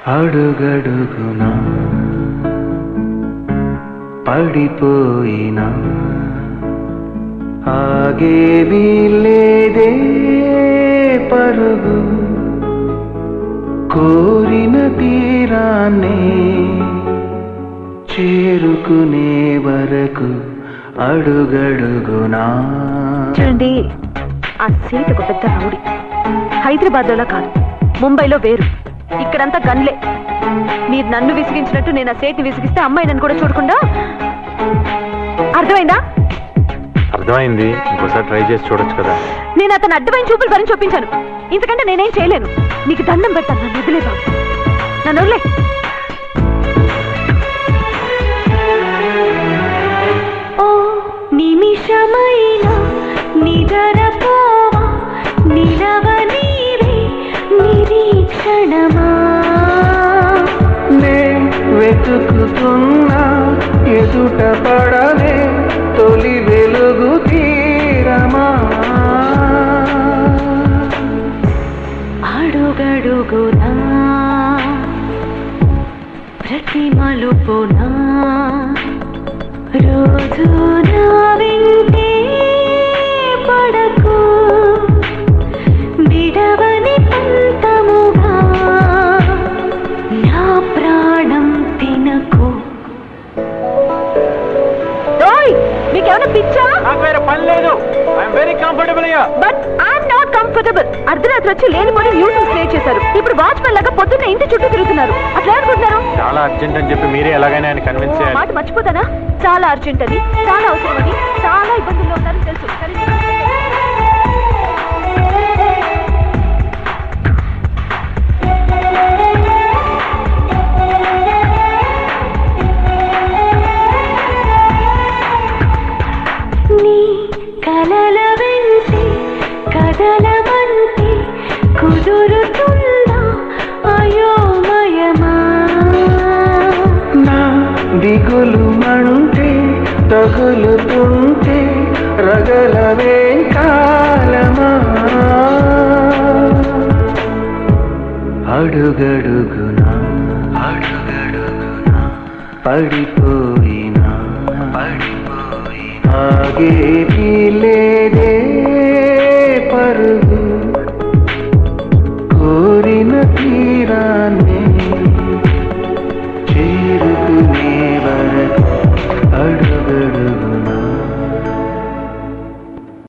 అడుగడుగునా పడిపోయినా ఆగేవి లేదే పరుగు కోరిన తీరాన్నే చేరుకునే వరకు అడుగడుగునా చూడండి ఆ సీట్ ఒక పెద్ద రౌడీ హైదరాబాద్ లో కాదు ముంబైలో వేరు ఇక్కడంతా గన్లే మీరు నన్ను విసిగించినట్టు నేను ఆ సేట్ని విసిగిస్తే అమ్మాయి నన్ను కూడా చూడకుండా అర్థమైందా అర్థమైంది ఇంకోసారి ట్రై చేసి చూడొచ్చు కదా నేను అతను అడ్డమైన చూపులు భరించి చూపించాను ఇంతకంటే నేనేం చేయలేను నీకు దండం పెడతాను నన్ను వదిలే బాబు నన్ను వదిలే ఓ నిమిషమైన నిదరపోవా నిలవనీరే నిరీక్షణమా నే వెతుకుతున్నా ఎదుట పడలే తొలి వెలుగు తీరమా అడుగడుగునా ప్రతి మలుపునా రోజు నా వింటే పడకు విడవని పంతముగా నా ప్రాణం తినకు మీకేమైనా పిచ్చా నాకు వేరే పని లేదు ఐఎమ్ వెరీ కంఫర్టబుల్ అయ్యా బట్ ఐఎమ్ నాట్ కంఫర్టబుల్ అర్ధరాత్రి వచ్చి లేనిపోని న్యూసెన్స్ క్రియేట్ చేశారు ఇప్పుడు వాచ్మెన్ లాగా పొద్దున్న ఇంటి చుట్టూ తిరుగుతున్నారు అట్లా అనుకుంటున్నారు చాలా అర్జెంట్ అని చెప్పి మీరే ఎలాగైనా ఆయన కన్విన్స్ ఆ చేయాలి మాట మర్చిపోతానా చాలా అర్జెంట్ అని చాలా అవసరం అని చాలా ఇబ్బందుల్లో ఉన్నారని తెలుసు కానీ నీ కలల వెంటే కదలమంటే కుదురుతుందా అయోమయమా నా దిగులు మంటే తగులుతుంటే రగలవే కాలమా అడుగడుగునా అడుగడుగునా పడిపోయినా పడిపోయినా ఆగే లేదే పరుగు